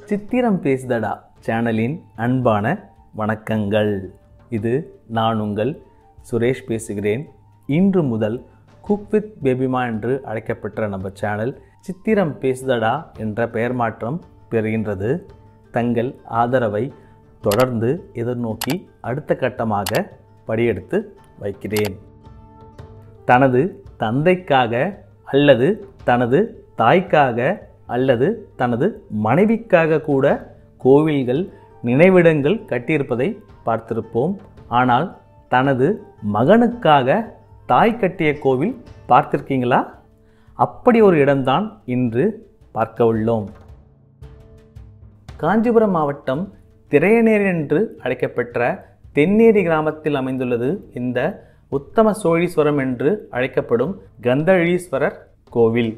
சித்திரம் பேசுதடா சேனலின் அன்பான வணக்கங்கள் இது நான் உங்கள் சுரேஷ் பேசுகிறேன் இன்று முதல் குக் வித் பேபிமா என்று அழைக்கப்பட்ட நம்ம சேனல் சித்திரம் பேசுதடா என்ற பெயர் மாற்றம் பெறுகின்றது தங்கள் ஆதரவை தொடர்ந்து எதிர்நோக்கி அடுத்த கட்டமாக படியெடுத்து வைக்கிறேன் தனது தந்தைக்காக அல்லது தனது தாய்க்காக அல்லது தனது மனைவிக்காக கூட கோவில்கள் நினைவிடங்கள் கட்டியிருப்பதை பார்த்திருப்போம் ஆனால் தனது மகனுக்காக தாய் கட்டிய கோவில் பார்த்திருக்கீங்களா அப்படி ஒரு இடம்தான் இன்று பார்க்க உள்ளோம் காஞ்சிபுரம் மாவட்டம் திரையநேரி என்று அழைக்கப்பெற்ற தென்னேரி கிராமத்தில் அமைந்துள்ளது இந்த உத்தம சோழீஸ்வரம் என்று அழைக்கப்படும் கந்தழீஸ்வரர் கோவில்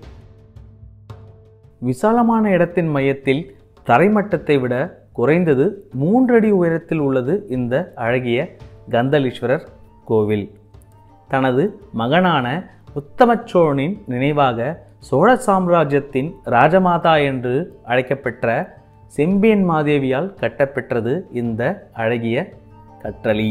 விசாலமான இடத்தின் மையத்தில் தரைமட்டத்தை விட குறைந்தது மூன்றடி உயரத்தில் உள்ளது இந்த அழகிய கந்தலீஸ்வரர் கோவில் தனது மகனான உத்தமச்சோழனின் நினைவாக சோழ சாம்ராஜ்யத்தின் ராஜமாதா என்று அழைக்கப்பெற்ற செம்பியன் மாதேவியால் கட்டப்பெற்றது இந்த அழகிய கற்றளி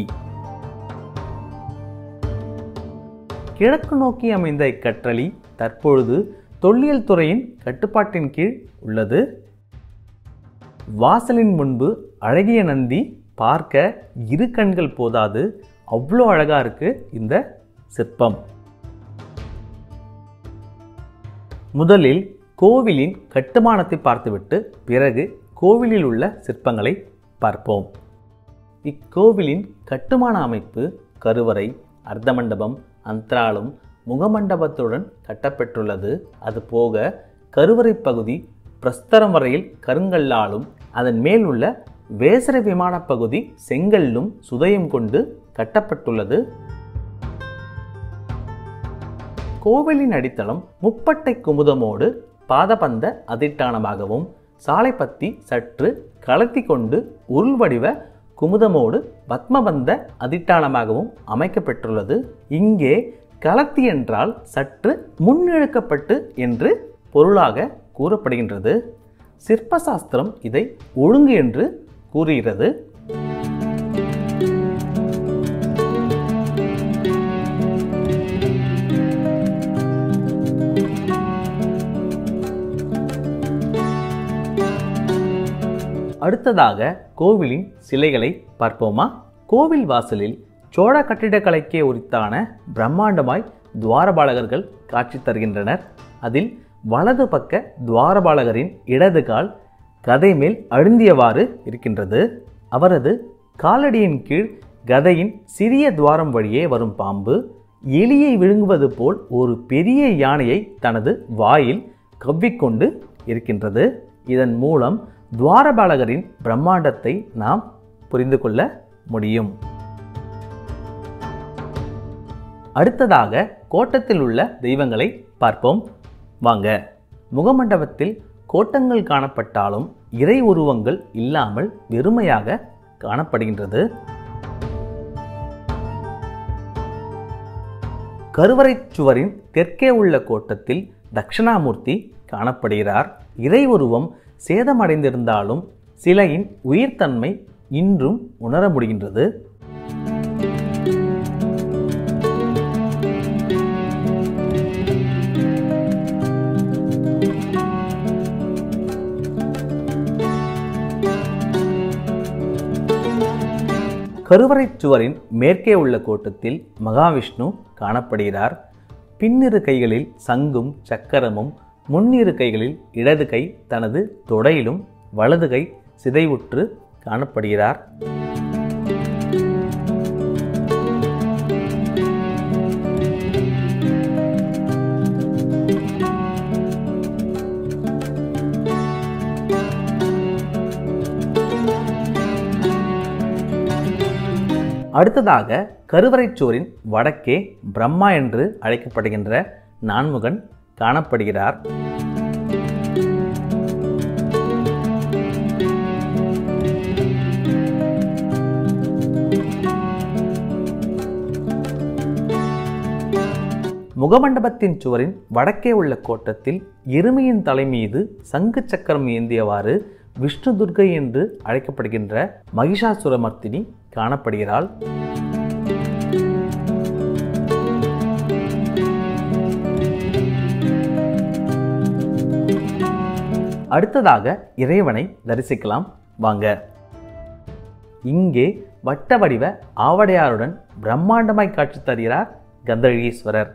கிழக்கு நோக்கி அமைந்த இக்கற்றளி தற்பொழுது தொல்லியல் துறையின் கட்டுப்பாட்டின் கீழ் உள்ளது வாசலின் முன்பு அழகிய நந்தி பார்க்க இரு கண்கள் போதாது அவ்வளோ அழகா இருக்கு இந்த சிற்பம் முதலில் கோவிலின் கட்டுமானத்தை பார்த்துவிட்டு பிறகு கோவிலில் உள்ள சிற்பங்களை பார்ப்போம் இக்கோவிலின் கட்டுமான அமைப்பு கருவறை அர்த்தமண்டபம் அந்தராளம் முகமண்டபத்துடன் கட்டப்பெற்றுள்ளது அதுபோக கருவறை பகுதி பிரஸ்தரம் வரையில் கருங்கல்லாலும் அதன் மேல் உள்ள வேசர விமான பகுதி செங்கல்லும் சுதையும் கொண்டு கட்டப்பட்டுள்ளது கோவிலின் அடித்தளம் முப்பட்டை குமுதமோடு பாதபந்த அதிட்டானமாகவும் சாலைப்பத்தி சற்று கலத்தி கொண்டு உருள்வடிவ குமுதமோடு பத்மபந்த அதிட்டானமாகவும் அமைக்கப்பெற்றுள்ளது இங்கே கலத்தி என்றால் சற்று முன்னிழுக்கப்பட்டு என்று பொருளாக கூறப்படுகின்றது சிற்பசாஸ்திரம் இதை ஒழுங்கு என்று கூறுகிறது அடுத்ததாக கோவிலின் சிலைகளை பார்ப்போமா கோவில் வாசலில் சோழ கட்டிடக்கலைக்கே உரித்தான பிரம்மாண்டமாய் துவாரபாலகர்கள் காட்சி தருகின்றனர் அதில் வலது பக்க துவாரபாலகரின் இடது கால் கதை மேல் அழுந்தியவாறு இருக்கின்றது அவரது காலடியின் கீழ் கதையின் சிறிய துவாரம் வழியே வரும் பாம்பு எலியை விழுங்குவது போல் ஒரு பெரிய யானையை தனது வாயில் கவ்விக்கொண்டு இருக்கின்றது இதன் மூலம் துவாரபாலகரின் பிரம்மாண்டத்தை நாம் புரிந்து கொள்ள முடியும் அடுத்ததாக கோட்டத்தில் உள்ள தெய்வங்களை பார்ப்போம் வாங்க முகமண்டபத்தில் கோட்டங்கள் காணப்பட்டாலும் இறை உருவங்கள் இல்லாமல் வெறுமையாக காணப்படுகின்றது கருவறை சுவரின் தெற்கே உள்ள கோட்டத்தில் தட்சிணாமூர்த்தி காணப்படுகிறார் இறை உருவம் சேதமடைந்திருந்தாலும் சிலையின் உயிர்த்தன்மை இன்றும் உணர முடிகின்றது கருவறை சுவரின் மேற்கே உள்ள கோட்டத்தில் மகாவிஷ்ணு காணப்படுகிறார் பின்னிரு கைகளில் சங்கும் சக்கரமும் முன்னிரு கைகளில் இடது கை தனது தொடையிலும் வலது கை சிதைவுற்று காணப்படுகிறார் அடுத்ததாக கருவறைச் சுவரின் வடக்கே பிரம்மா என்று அழைக்கப்படுகின்ற நான்முகன் காணப்படுகிறார் முகமண்டபத்தின் சுவரின் வடக்கே உள்ள கோட்டத்தில் எருமையின் தலை மீது சங்கு சக்கரம் ஏந்தியவாறு விஷ்ணு துர்கை என்று அழைக்கப்படுகின்ற மகிஷாசுரமர்த்தினி காணப்படுகிறாள் அடுத்ததாக இறைவனை தரிசிக்கலாம் வாங்க இங்கே வட்ட வடிவ ஆவடையாருடன் பிரம்மாண்டமாய் காட்சி தருகிறார் கந்தழீஸ்வரர்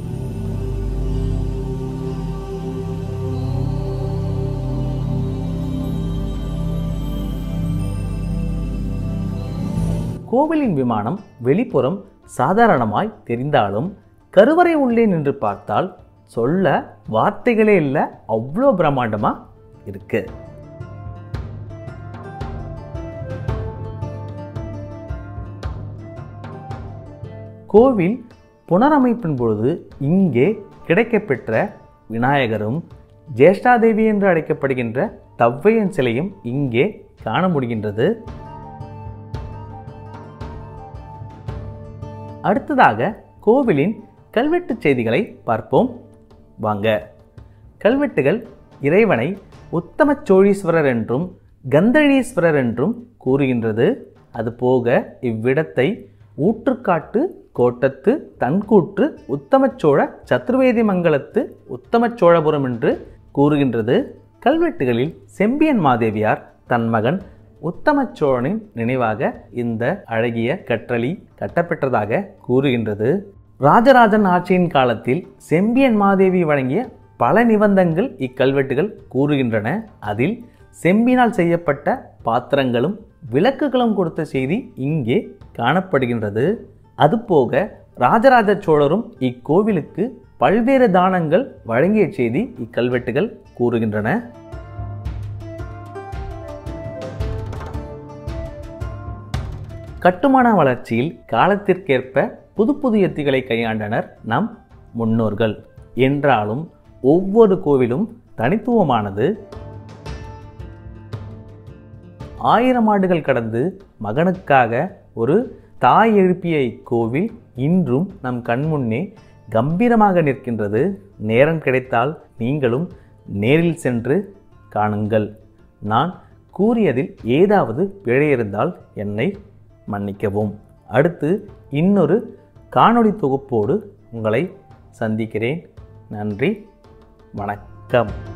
கோவிலின் விமானம் வெளிப்புறம் சாதாரணமாய் தெரிந்தாலும் கருவறை உள்ளே நின்று பார்த்தால் சொல்ல வார்த்தைகளே இல்லை அவ்வளோ பிரம்மாண்டமா இருக்கு கோவில் புனரமைப்பின் பொழுது இங்கே கிடைக்கப்பெற்ற விநாயகரும் ஜேஷ்டாதேவி என்று அழைக்கப்படுகின்ற தவ்வையன் சிலையும் இங்கே காண முடிகின்றது அடுத்ததாக கோவிலின் கல்வெட்டுச் செய்திகளை பார்ப்போம் வாங்க கல்வெட்டுகள் இறைவனை உத்தம சோழீஸ்வரர் என்றும் கந்தழீஸ்வரர் என்றும் கூறுகின்றது அதுபோக இவ்விடத்தை ஊற்றுக்காட்டு கோட்டத்து தன்கூற்று உத்தமச்சோழ சத்துர்வேதி மங்கலத்து உத்தமச்சோழபுரம் என்று கூறுகின்றது கல்வெட்டுகளில் செம்பியன் மாதேவியார் தன் மகன் உத்தமச்சோழனின் நினைவாக இந்த அழகிய கற்றளி கட்டப்பெற்றதாக கூறுகின்றது ராஜராஜன் ஆட்சியின் காலத்தில் செம்பியன் மாதேவி வழங்கிய பல நிபந்தங்கள் இக்கல்வெட்டுகள் கூறுகின்றன அதில் செம்பினால் செய்யப்பட்ட பாத்திரங்களும் விளக்குகளும் கொடுத்த செய்தி இங்கே காணப்படுகின்றது அதுபோக ராஜராஜ சோழரும் இக்கோவிலுக்கு பல்வேறு தானங்கள் வழங்கிய செய்தி இக்கல்வெட்டுகள் கூறுகின்றன கட்டுமான வளர்ச்சியில் காலத்திற்கேற்ப புது புது யுத்திகளை கையாண்டனர் நம் முன்னோர்கள் என்றாலும் ஒவ்வொரு கோவிலும் தனித்துவமானது ஆயிரம் ஆண்டுகள் கடந்து மகனுக்காக ஒரு தாய் எழுப்பிய இக்கோவில் இன்றும் நம் கண்முன்னே கம்பீரமாக நிற்கின்றது நேரம் கிடைத்தால் நீங்களும் நேரில் சென்று காணுங்கள் நான் கூறியதில் ஏதாவது பிழை இருந்தால் என்னை மன்னிக்கவும் அடுத்து இன்னொரு காணொளி தொகுப்போடு உங்களை சந்திக்கிறேன் நன்றி வணக்கம்